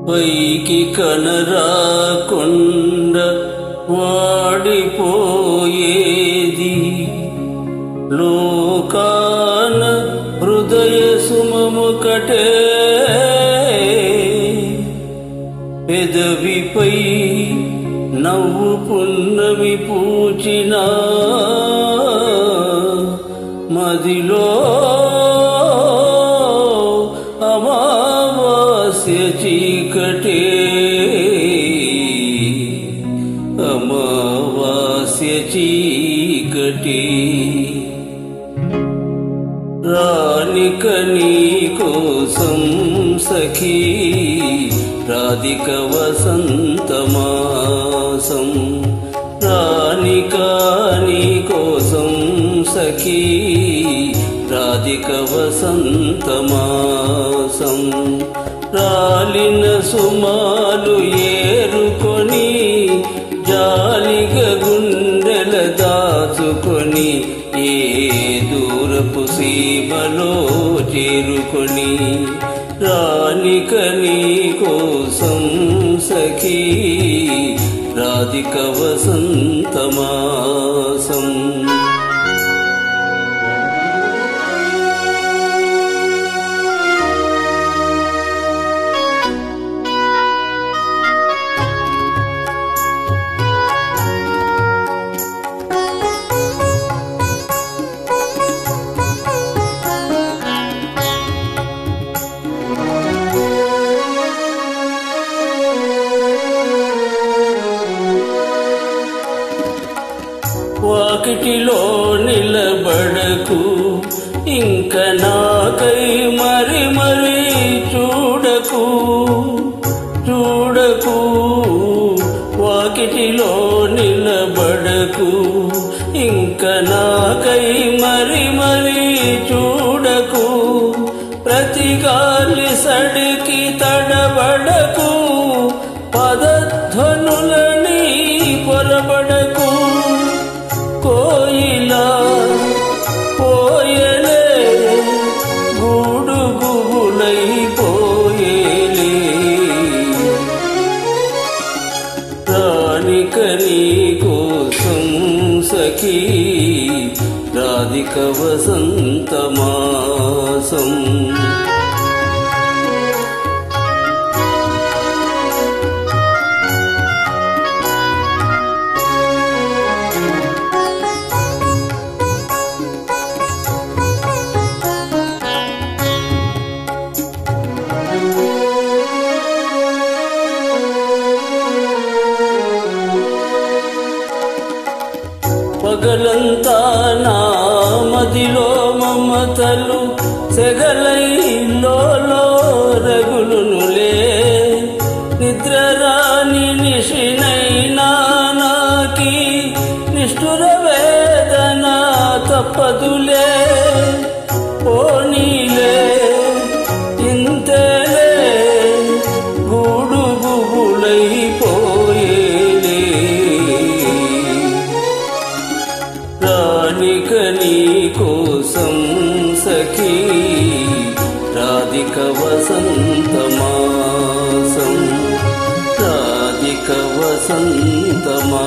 పైకి కనరాకొండ వాడిపోయేది లోకాన హృదయ సుమముకటే పెదవిపై నవ్వు పున్నమి పూచిన మదిలో అమావాస్య చీకటే అమావాస్య చీకటి రానిక నీ కోసం సఖీ రాధిక వసంతమాసం రానిక నీ కోసం సఖీ రాధిక వసంతమాసం రాలిన సుమాలు ఏరుకొని జాలిగ గుండెల దాచుకొని ఏ దూరపు సీమలో చేరుకొని రానిక నీ కోసం సఖీ రాధిక వసంతమాసం వాకిటిలో నిలబడకు ఇంక నాకై మరి మరి చూడకు చూడకు వాకిటిలో నిలబడకు ఇంక నాకై మరి మరి చూడకు ప్రతి గాలి సడికి తడబడకు పదధ్వనులని పొరబడకు కోయిలా పోయలే గూడు గుబులై పోయేలే రానిక నీ కోసం సఖీ రాధిక వసంతమాసం పగలంతా నా మదిలో మమతలు సెగలైలో రగులునులే నిద్ర రాని నిశినైనా నాకి నిష్ఠుర వేదన తప్పదులే పోనీలే ఇంతేలే గూడు గుబులైపోయేలే రానిక నీ కోసం సఖీ రాధిక వసంతమాసం రాధిక వసంతమాసం